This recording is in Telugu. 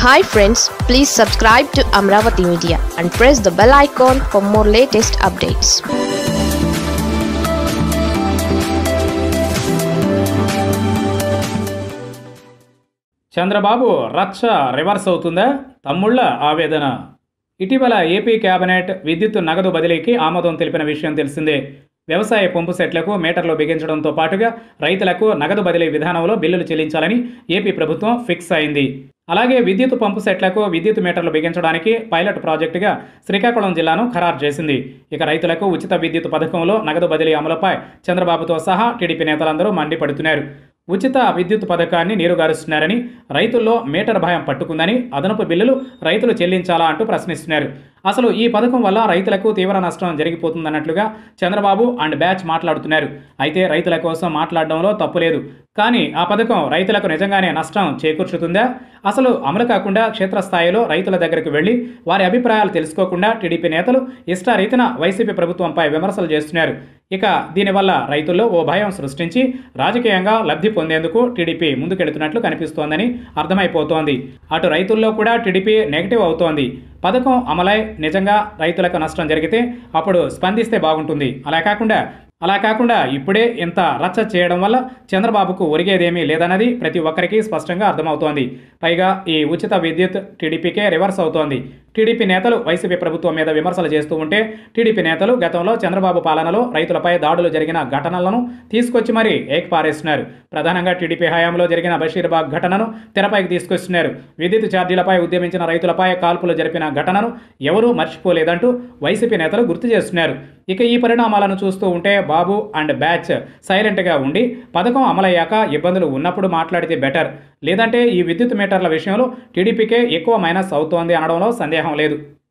hi friends please subscribe to Amaravati media and press the bell icon for more latest updates Chandrababu రచ్చ రివర్స్ అవుతుందా తమ్ముళ్ళ ఆవేదన ఇటీవల ఏపీ కేబినెట్ విద్యుత్ నగదు బదిలీకి ఆమోదం తెలిపిన విషయం తెలిసిందే వ్యవసాయ పంపు సెట్లకు మీటర్లు బిగించడంతో పాటుగా రైతులకు నగదు బదిలీ విధానంలో బిల్లులు చెల్లించాలని ఏపీ ప్రభుత్వం ఫిక్స్ అయింది అలాగే విద్యుత్ పంపు సెట్లకు విద్యుత్ మీటర్లు బిగించడానికి పైలట్ ప్రాజెక్టుగా శ్రీకాకుళం జిల్లాను ఖరారు చేసింది ఇక రైతులకు ఉచిత విద్యుత్ పథకంలో నగదు బదిలీ అమలుపై చంద్రబాబుతో సహా టీడీపీ నేతలందరూ మండిపడుతున్నారు ఉచిత విద్యుత్ పథకాన్ని నీరుగారుస్తున్నారని రైతుల్లో మీటర్ భయం పట్టుకుందని అదనపు బిల్లులు రైతులు చెల్లించాలా అంటూ ప్రశ్నిస్తున్నారు అసలు ఈ పథకం వల్ల రైతులకు తీవ్ర నష్టం జరిగిపోతుందన్నట్లుగా చంద్రబాబు అండ్ బ్యాచ్ మాట్లాడుతున్నారు అయితే రైతుల కోసం మాట్లాడడంలో తప్పు లేదు కానీ ఆ పథకం రైతులకు నిజంగానే నష్టం చేకూర్చుతుందా అసలు అమలు కాకుండా క్షేత్రస్థాయిలో రైతుల దగ్గరకు వెళ్లి వారి అభిప్రాయాలు తెలుసుకోకుండా టీడీపీ నేతలు ఇష్టారీతిన వైసీపీ ప్రభుత్వంపై విమర్శలు చేస్తున్నారు ఇక దీనివల్ల రైతుల్లో ఓ భయం సృష్టించి రాజకీయంగా లబ్ధి పొందేందుకు టీడీపీ ముందుకెళ్తున్నట్లు కనిపిస్తోందని అర్థమైపోతోంది అటు రైతుల్లో కూడా టీడీపీ నెగిటివ్ అవుతోంది పథకం అమలై నిజంగా రైతులకు నష్టం జరిగితే అప్పుడు స్పందిస్తే బాగుంటుంది అలా కాకుండా అలా కాకుండా ఇప్పుడే ఇంత రచ్చ చేయడం వల్ల చంద్రబాబుకు ఒరిగేదేమీ లేదన్నది ప్రతి ఒక్కరికి స్పష్టంగా అర్థమవుతోంది పైగా ఈ ఉచిత విద్యుత్ టీడీపీకే రివర్స్ అవుతోంది టీడీపీ నేతలు వైసీపీ ప్రభుత్వం మీద విమర్శలు చేస్తూ ఉంటే టీడీపీ నేతలు గతంలో చంద్రబాబు పాలనలో రైతులపై దాడులు జరిగిన ఘటనలను తీసుకొచ్చి మరీ ఏకపారేస్తున్నారు ప్రధానంగా టీడీపీ హయాంలో జరిగిన బషీర్బాగ్ ఘటనను తెరపైకి తీసుకొస్తున్నారు విద్యుత్ ఛార్జీలపై ఉద్యమించిన రైతులపై కాల్పులు జరిపిన ఘటనను ఎవరూ మర్చిపోలేదంటూ వైసీపీ నేతలు గుర్తు చేస్తున్నారు ఇక ఈ పరిణామాలను చూస్తూ ఉంటే బాబు అండ్ బ్యాచ్ సైలెంట్గా ఉండి పథకం అమలయ్యాక ఇబ్బందులు ఉన్నప్పుడు మాట్లాడితే బెటర్ లేదంటే ఈ విద్యుత్ మీటర్ల విషయంలో టీడీపీకే ఎక్కువ మైనస్ అవుతోంది అనడంలో సందేహం లేదు